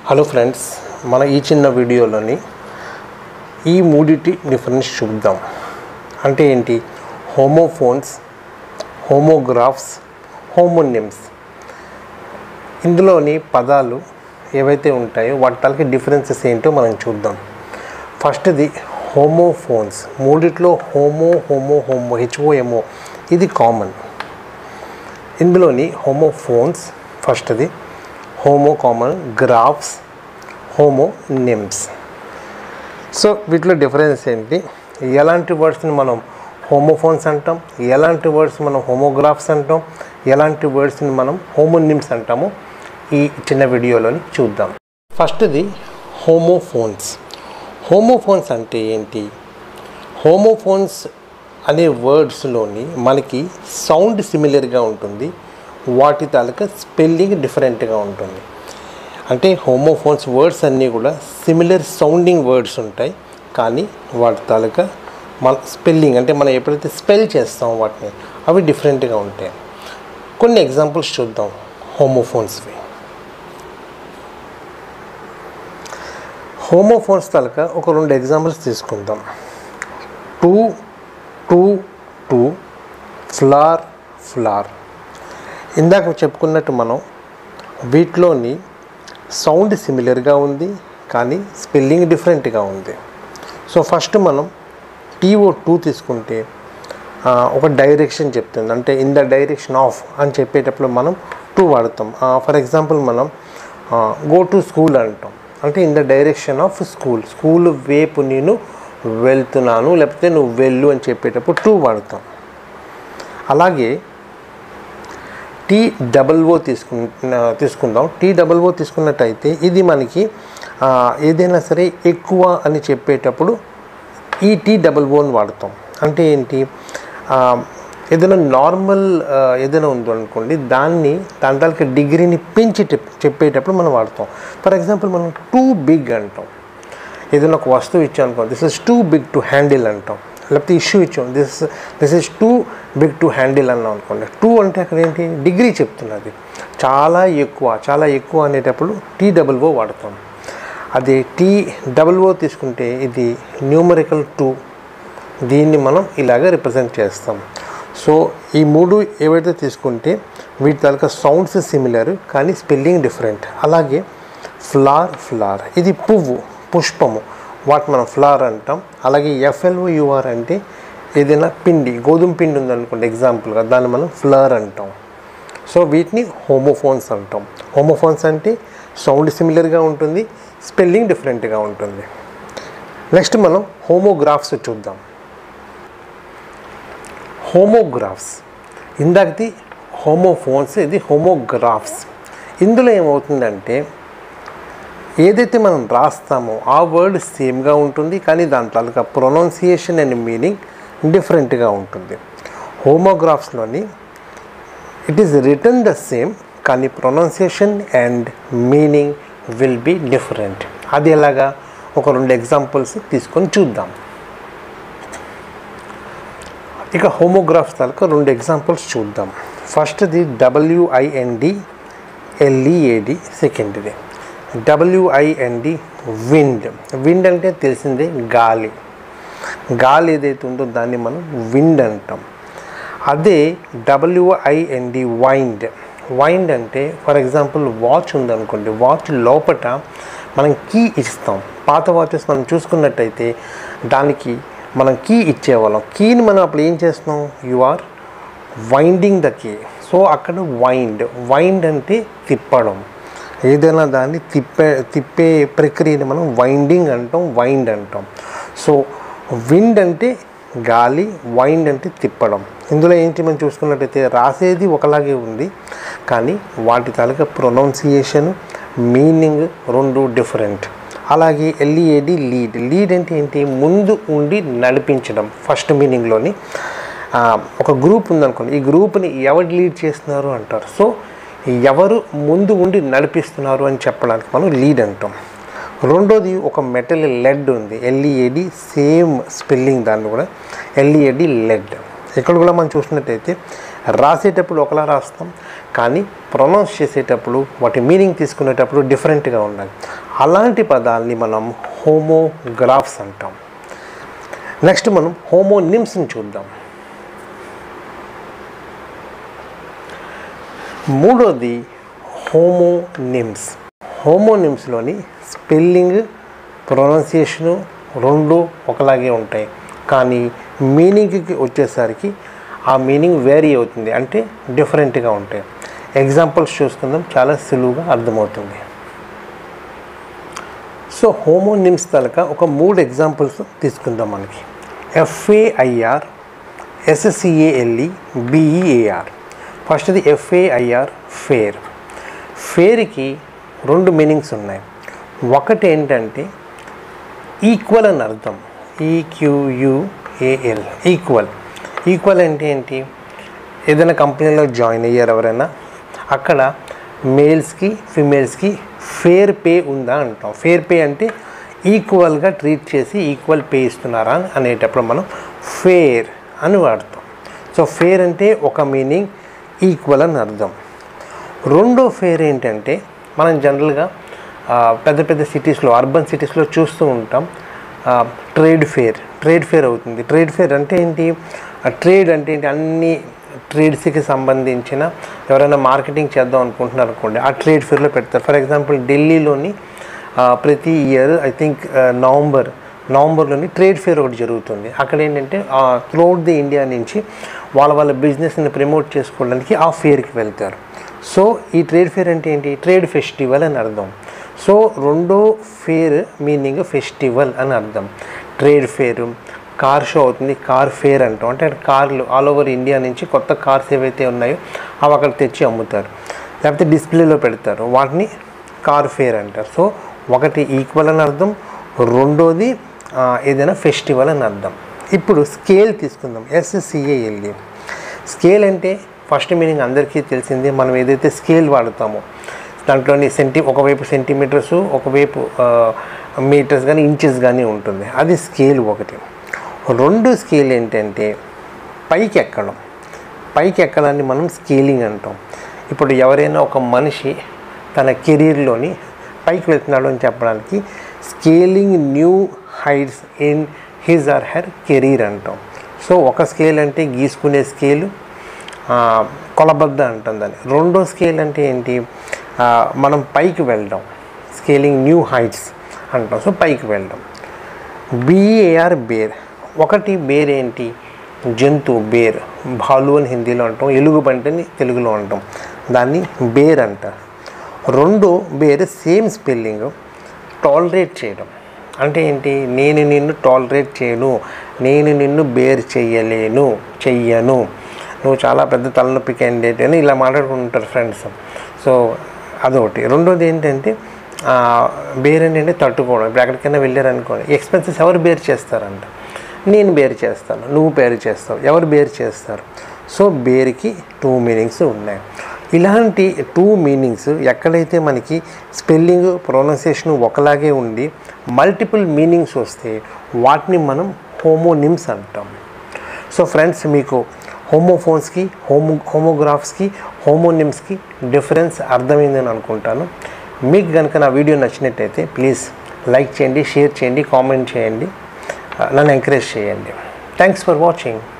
hello friends మన ఈ చిన్న వీడియోలోని ఈ మూడిటి డిఫరెన్స్ చూద్దాం అంటే ఏంటి హోమోఫోన్స్ హోమోగ్రాఫ్స్ హోమోనిమ్స్ ఇందులోని పదాలు ఏవైతే ఉంటాయో వాటి తాలకి డిఫరెన్సెస్ ఏంటో మనం చూద్దాం ఫస్ట్ది హోమోఫోన్స్ మూడిట్లో హోమో హోమో హోమో హెచ్ఓఎంఓ ఇది కామన్ ఇందులోని హోమోఫోన్స్ ఫస్ట్ది homo common graphs homonyms so వీటిలో డిఫరెన్స్ ఏంటి ఎలాంటి వర్డ్స్ని మనం హోమోఫోన్స్ అంటాం ఎలాంటి వర్డ్స్ మనం హోమోగ్రాఫ్స్ అంటాం ఎలాంటి వర్డ్స్ని మనం హోమోనిమ్స్ అంటాము ఈ చిన్న వీడియోలోని చూద్దాం ఫస్ట్ది హోమోఫోన్స్ హోమోఫోన్స్ అంటే ఏంటి హోమోఫోన్స్ అనే వర్డ్స్లోని మనకి సౌండ్ సిమిలర్గా ఉంటుంది వాటి తాలూకా స్పెల్లింగ్ డిఫరెంట్గా ఉంటుంది అంటే హోమోఫోన్స్ వర్డ్స్ అన్నీ కూడా సిమిలర్ సౌండింగ్ వర్డ్స్ ఉంటాయి కానీ వాటి తాలూకా మన స్పెల్లింగ్ అంటే మనం ఎప్పుడైతే స్పెల్ చేస్తామో వాటిని అవి డిఫరెంట్గా ఉంటాయి కొన్ని ఎగ్జాంపుల్స్ చూద్దాం హోమోఫోన్స్వి హోమోఫోన్స్ తాలూకా ఒక రెండు ఎగ్జాంపుల్స్ తీసుకుందాం to two too flour flower ఇందాక చెప్పుకున్నట్టు మనం వీటిలోని సౌండ్ సిమిలర్గా ఉంది కానీ స్పెల్లింగ్ డిఫరెంట్గా ఉంది సో ఫస్ట్ మనం టీఓ టూ తీసుకుంటే ఆ, ఒక డైరెక్షన్ చెప్తుంది అంటే ఇన్ ద డైరెక్షన్ ఆఫ్ అని చెప్పేటప్పుడు మనం టూ వాడతాం ఫర్ ఎగ్జాంపుల్ మనం గో టు స్కూల్ అంటాం అంటే in the direction of school school వైపు నేను వెళ్తున్నాను లేకపోతే నువ్వు వెళ్ళు అని చెప్పేటప్పుడు టూ వాడతాం అలాగే టీ డబల్ ఓ తీసుకు తీసుకుందాం టీ డబల్ ఓ తీసుకున్నట్టయితే ఇది మనకి ఆ, ఏదైనా సరే ఎక్కువ అని చెప్పేటప్పుడు ఈ టీ డబల్ ఓని వాడతాం అంటే ఏంటి ఆ, ఏదైనా నార్మల్ ఆ, ఏదైనా ఉందో అనుకోండి దాన్ని దాని తాలూకా డిగ్రీని పెంచి చెప్- చెప్పేటప్పుడు మనం వాడతాం ఫర్ ఎగ్జాంపుల్ మనం టూ బిగ్ అంటాం ఏదైనా ఒక వస్తువు ఇచ్చాం అనుకో this is too big to handle అంటాం లేకపోతే ఇష్యూ ఇచ్చాం this this is too big to handle అన్నాం అనుకోండి టూ అంటే అక్కడ ఏంటి డిగ్రీ చెప్తున్నది చాలా ఎక్కువ చాలా ఎక్కువ అనేటప్పుడు టీ డబుల్ ఓ వాడతాం అదే టీ డబుల్ ఓ తీసుకుంటే ఇది న్యూమరికల్ టూ దీన్ని మనం ఇలాగ రిప్రజెంట్ చేస్తాం సో ఈ మూడు ఏవైతే తీసుకుంటే వీటి తాలూకా సౌండ్స్ సిమిలర్ కానీ స్పెల్లింగ్ డిఫరెంట్ అలాగే ఫ్లార్ ఫ్లార్ ఇది పువ్వు పుష్పము వాటి మనం ఫ్లార్ అంటాం అలాగే ఎఫ్ఎల్ఓ యూఆర్ అంటే ఏదైనా పిండి గోధుమ పిండి ఉందనుకోండి ఎగ్జాంపుల్గా దాన్ని మనం ఫ్లవర్ అంటాం సో వీటిని హోమోఫోన్స్ అంటాం హోమోఫోన్స్ అంటే సౌండ్ సిమిలర్గా ఉంటుంది స్పెల్లింగ్ డిఫరెంట్గా ఉంటుంది నెక్స్ట్ మనం హోమోగ్రాఫ్స్ చూద్దాం హోమోగ్రాఫ్స్ ఇందాకది హోమోఫోన్స్ ఇది హోమోగ్రాఫ్స్ ఇందులో ఏమవుతుందంటే ఏదైతే మనం రాస్తామో ఆ వర్డ్ సేమ్గా ఉంటుంది కానీ దాని తాలూకా ప్రొనౌన్సియేషన్ అండ్ మీనింగ్ డిఫరెంట్గా ఉంటుంది హోమోగ్రాఫ్స్లోని it is written the same కానీ pronunciation and meaning will be different అది ఎలాగా ఒక రెండు ఎగ్జాంపుల్స్ తీసుకొని చూద్దాం ఇక హోమోగ్రాఫ్స్ తాలూకా రెండు ఎగ్జాంపుల్స్ చూద్దాం ఫస్ట్ది డబ్ల్యూఐఎన్డి ఎల్ఈఏడి సెకండ్ది డబ్ల్యూఐఎన్డి విండ్ విండ్ అంటే తెలిసిందే గాలి గాలి ఏదైతే ఉందో దాన్ని మనం విండ్ అంటాం అదే డబ్ల్యూఐఎన్డి వైండ్ వైండ్ అంటే ఫర్ ఎగ్జాంపుల్ వాచ్ ఉందనుకోండి వాచ్ లోపట మనం కీ ఇస్తాం పాత వాచెస్ మనం చూసుకున్నట్టయితే దానికి మనం కీ ఇచ్చేవాళ్ళం కీని మనం అప్పుడు ఏం చేస్తున్నాం you are winding the key so అక్కడ వైండ్ వైండ్ అంటే తిప్పడం ఏదైనా దాన్ని తిప్పే తిప్పే ప్రక్రియని మనం వైండింగ్ అంటాం వైండ్ అంటాం సో విండ్ అంటే గాలి వైండ్ అంటే తిప్పడం ఇందులో ఏంటి మనం చూసుకున్నట్టయితే రాసేది ఒకలాగే ఉంది కానీ వాటి తాలూకా ప్రొనౌన్సియేషన్ మీనింగ్ రెండు డిఫరెంట్ అలాగే ఎల్ఈఏడి లీడ్ లీడ్ అంటే ఏంటి ముందు ఉండి నడిపించడం ఫస్ట్ మీనింగ్లోని ఆ, ఒక గ్రూప్ ఉందనుకోండి ఈ గ్రూప్ని ఎవరు లీడ్ చేస్తున్నారు అంటారు సో ఎవరు ముందు ఉండి నడిపిస్తున్నారు అని చెప్పడానికి మనం లీడ్ అంటాం రెండోది ఒక మెటల్ లెడ్ ఉంది ఎల్ఈఏడి సేమ్ స్పెల్లింగ్ దాన్ని కూడా ఎల్ఈఏడి లెడ్ ఇక్కడ కూడా మనం చూసినట్టయితే రాసేటప్పుడు ఒకలా రాస్తాం కానీ ప్రొనౌన్స్ చేసేటప్పుడు వాటి మీనింగ్ తీసుకునేటప్పుడు డిఫరెంట్గా ఉండాలి అలాంటి పదాలని మనం హోమోగ్రాఫ్స్ అంటాం నెక్స్ట్ మనం హోమోనిమ్స్ని చూద్దాం మూడోది హోమోనిమ్స్ హోమోనిమ్స్లోని స్పెల్లింగ్ ప్రొనౌన్సియేషను రెండు ఒకలాగే ఉంటాయి కానీ మీనింగ్కి వచ్చేసరికి ఆ మీనింగ్ వేరీ అవుతుంది అంటే డిఫరెంట్గా ఉంటాయి ఎగ్జాంపుల్స్ చూసుకుందాం చాలా సులువుగా అర్థమవుతుంది సో హోమోనిమ్స్ తలక ఒక మూడు ఎగ్జాంపుల్స్ తీసుకుందాం మనకి ఎఫ్ఏఐఆర్ ఎస్ఎస్సిఏఎల్ఈ బిఈఏఆర్ ఫస్ట్ది ఎఫ్ఏఐఆర్ ఫేర్ ఫేర్కి రెండు మీనింగ్స్ ఉన్నాయి ఒకటి ఏంటంటే ఈక్వల్ అని అర్థం ఈక్యూయుఏఎల్ ఈక్వల్ ఈక్వల్ అంటే ఏంటి ఏదైనా కంపెనీలో జాయిన్ అయ్యారు ఎవరైనా అక్కడ మేల్స్కి ఫిమేల్స్కి ఫేర్ పే ఉందా అంటాం ఫేర్ పే అంటే ఈక్వల్గా ట్రీట్ చేసి ఈక్వల్ పే ఇస్తున్నారా అని అనేటప్పుడు మనం ఫేర్ అని వాడతాం సో ఫేర్ అంటే ఒక మీనింగ్ ఈక్వల్ అని అర్థం రెండో ఫేర్ ఏంటంటే మనం జనరల్గా ఆ, పెద్ద పెద్ద సిటీస్లో అర్బన్ సిటీస్లో చూస్తూ ఉంటాం ఆ, ట్రేడ్ ఫేర్ ట్రేడ్ ఫేర్ అవుతుంది ట్రేడ్ ఫేర్ అంటే ఏంటి ఆ ట్రేడ్ అంటే ఏంటి అన్ని ట్రేడ్స్కి సంబంధించిన ఎవరైనా మార్కెటింగ్ చేద్దాం అనుకుంటున్నారు అనుకోండి ఆ ట్రేడ్ ఫేర్లో పెడతారు ఫర్ ఎగ్జాంపుల్ ఢిల్లీలోని ఆ, ప్రతి ఇయర్ ఐ థింక్ నవంబర్ నవంబర్లోని ట్రేడ్ ఫేర్ ఒకటి జరుగుతుంది అక్కడ ఏంటంటే త్రూఅవుట్ ది ఇండియా నుంచి వాళ్ళ వాళ్ళ బిజినెస్ని ప్రమోట్ చేసుకోవడానికి ఆ ఫేర్కి వెళ్తారు సో ఈ ట్రేడ్ ఫేర్ అంటే ఏంటి ట్రేడ్ ఫెస్టివల్ అని అర్థం సో రెండో ఫేర్ మీనింగ్ ఫెస్టివల్ అని అర్థం ట్రేడ్ ఫేర్ కార్ షో అవుతుంది కార్ ఫేర్ అంటాం అంటే కార్లు ఆల్ ఓవర్ ఇండియా నుంచి కొత్త కార్స్ ఏవైతే ఉన్నాయో అవి అక్కడ తెచ్చి అమ్ముతారు లేకపోతే డిస్ప్లేలో పెడతారు వాటిని కార్ ఫేర్ అంటారు సో ఒకటి ఈక్వల్ అని అర్థం రెండోది ఆ, ఏదైనా ఫెస్టివల్ అని అర్థం ఇప్పుడు స్కేల్ తీసుకుందాం ఎస్సిఏఎల్ఈ స్కేల్ అంటే ఫస్ట్ మీనింగ్ అందరికీ తెలిసిందే మనం ఏదైతే స్కేల్ వాడుతామో దాంట్లోని సెంటి ఒకవైపు సెంటీమీటర్స్ ఒకవైపు మీటర్స్ కానీ ఇంచెస్ కానీ ఉంటుంది అది స్కేల్ ఒకటి రెండు స్కేల్ ఏంటంటే పైకి ఎక్కడం పైకి ఎక్కడాన్ని మనం స్కేలింగ్ అంటాం ఇప్పుడు ఎవరైనా ఒక మనిషి తన కెరీర్లోని పైకి వెళ్తున్నాడు అని చెప్పడానికి scaling new heights in his or her career అంటాం సో ఒక స్కేల్ అంటే గీసుకునే స్కేలు ఆ, కొలబద్ద అంటాం దాన్ని రెండో స్కేల్ అంటే ఏంటి ఆ, మనం పైకి వెళ్ళడం స్కేలింగ్ న్యూ హైట్స్ అంటాం సో పైకి వెళ్ళడం బిఏఆర్ బేర్ ఒకటి బేర్ ఏంటి జంతువు బేర్ భాలు అని హిందీలో అంటాం ఎలుగుబంటిని తెలుగులో అంటాం దాన్ని బేర్ అంటారు రెండు బేర్ సేమ్ స్పెల్లింగ్ టాలరేట్ చేయడం అంటే ఏంటి నేను నిన్ను టాలరేట్ చేయను నేను నిన్ను బేర్ చెయ్యలేను చెయ్యను నువ్వు చాలా పెద్ద తలనొప్పి క్యాండిడేట్ అని ఇలా మాట్లాడుకుంటారు ఫ్రెండ్స్ సో అదొకటి రెండోది ఏంటంటే ఆ, బేర్ ఏంటంటే తట్టుకోవడం ఇప్పుడు ఎక్కడికైనా వెళ్ళారనుకోండి ఎక్స్పెన్సెస్ ఎవరు బేర్ చేస్తారంట నేను బేర్ చేస్తాను నువ్వు బేర్ చేస్తావు ఎవరు బేర్ చేస్తారు సో బేర్కి టూ మీనింగ్స్ ఉన్నాయి ఇలాంటి టూ మీనింగ్స్ ఎక్కడైతే మనకి స్పెల్లింగ్ ప్రొనౌన్సియేషన్ ఒకలాగే ఉండి మల్టిపుల్ మీనింగ్స్ వస్తే వాటిని మనం హోమోనిమ్స్ అంటాం సో ఫ్రెండ్స్ మీకు హోమోఫోన్స్కి హోమో హోమోగ్రాఫ్స్కి హోమోనిమ్స్కి డిఫరెన్స్ అర్థమైందని అనుకుంటాను మీకు కనుక నా వీడియో నచ్చినట్టయితే ప్లీజ్ లైక్ చేయండి షేర్ చేయండి కామెంట్ చేయండి నన్ను ఎంకరేజ్ చేయండి థ్యాంక్స్ ఫర్ వాచింగ్